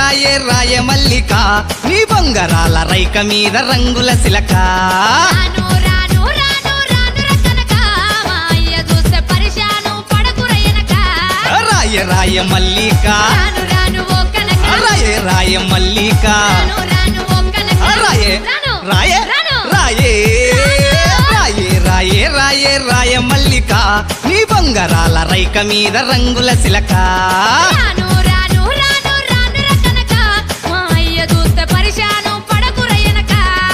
రాయే రాయ మల్లిక నీ బొంగరాల రైక మీద రంగుల సిలక రాను రాను రాను రాను రకనక మా అయ్య చూస్తే పరిశాను పడకురయ్యనక రాయ రాయ మల్లిక రాను రాను ఓ కనక రాయ రాయ మల్లిక రాను రాను ఓ కనక రాయే రాను రాయే రాను రాయే రాయే రాయే రాయే రాయ మల్లిక నీ బొంగరాల రైక మీద రంగుల సిలక రాను రాను రాను రాను రకనక మా అయ్య చూస్తే పరిశాను పడకురయ్యనక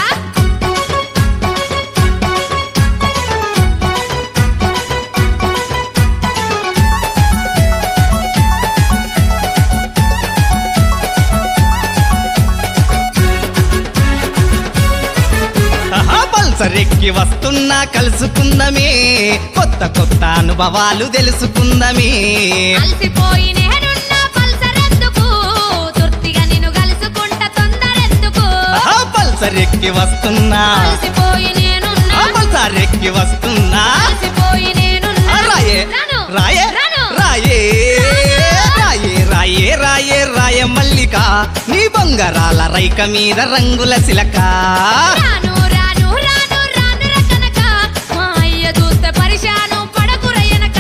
ఆహా, పల్సరెక్కి వస్తున్నా కలుసుకుందమే కొత్త కొత్త అనుభవాలు తెలుసుకుందమే అలసిపోయి నేనున్న పల్సరెందుకు తుర్తిగా నిన్ను కలుసుకుంట తొందరెందుకు ఆహా, పల్సరెక్కి వస్తున్నా అలసిపోయి నేనున్న ఆ, పల్సరెక్కి వస్తున్నా అలసిపోయి నేనున్న ఆ, రాయే రాను రాయే రాను రాయే రాయే రాయే రాయే రాయ మల్లిక నీ బొంగరాల రైక మీద రంగుల సిలక రాను రాను రాను రాను రకనక మా అయ్య చూస్తే పరిశాను పడకురయ్యనక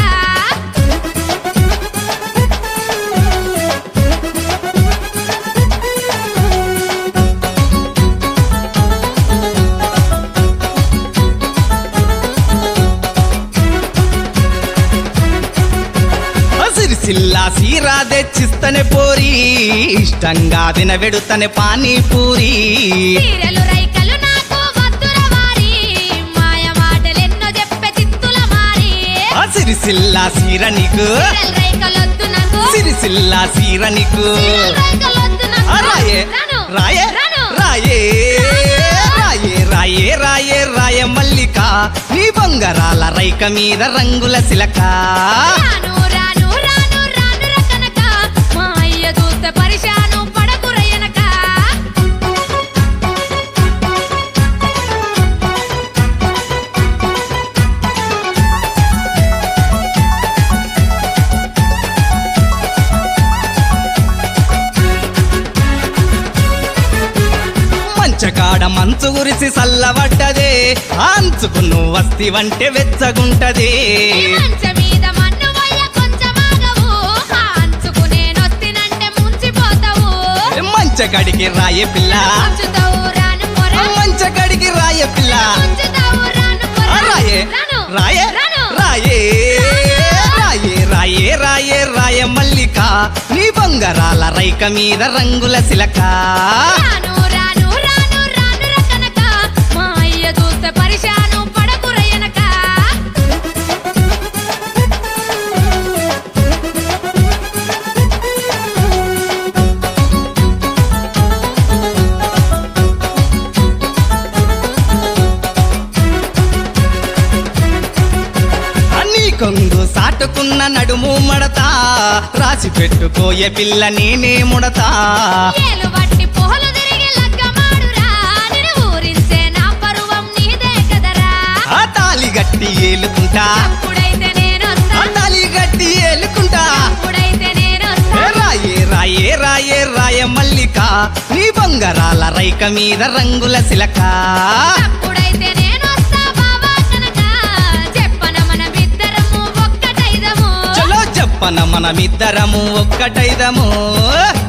సిరిసిల్లా సీరా తెచ్చిస్తనే పోరి ఇష్టంగా తినవెడుతనే పానీపూరి చీరలు రైకలు నాకు వద్దుల వారి మాయ మాటలెన్నో చెప్పే చిత్తుల మారి ఆ సిరిసిల్లా సీర నీకు చీరలు రైకలొద్దు నాకు సిరిసిల్లా సీర నీకు చీరలు రైకలొద్దు నాకు ఆ, రాయే రాను రాయే రాను రాయే రాయే రాయే రాయే రాయ మల్లిక నీ బొంగరాల రైక మీద రంగుల సిలక రాను రాను రాను రాను రకనక మా అయ్య చూస్తే పరిశాను పడకురయ్యనక మంచకాడ మంచు గురిసి సల్లబడ్డదే ఆ అంచుకు నువ్వు వస్తివంటే వెచ్చగుంటదే ఈ మంచం మీద మన్ను వయ్య కొంచెం ఆగవు ఆ అంచుకు నేనొస్తినంటే ముంచిపోతావు మంచగడికి రాయే పిల్ల ముంచుతావు రాను మొర మంచగడికి రాయే పిల్ల ముంచుతావు రాను మొర ఆ, రాయే రాను రాయే రాను రాయే రాయే రాయే రాయే రాయ మల్లిక నీ బొంగరాల రైక మీద రంగుల సిలక రాను రాను రాను రాను రకనక మా అయ్య చూస్తే పరిశాను పడకురయ్యనక నీ కొంగు సాటుకున్న నడుము మడతా రాసి పెట్టుకోయే పిల్ల నేనే ముడతా ఏలు వట్టి పోహలు తిరిగి లగ్గమాడురా నిన్ను ఊరించే నా పరువం నీదే కదరా ఆ తాలి గట్టి ఏలుకుంటా అప్పుడైతే నేనొస్తా ఆ తాలి గట్టి ఏలుకుంటా అప్పుడైతే నేనొస్తా ఏ రాయే రాయే రాయే రాయ మల్లిక నీ బొంగరాల రైక మీద రంగుల సిలక అప్పుడైతే నేనొస్తా బావా కనుక చెప్పన మనమిద్దరము ఒక్కటైదము చలో చెప్పన మనమిద్దరము ఒక్కటైదము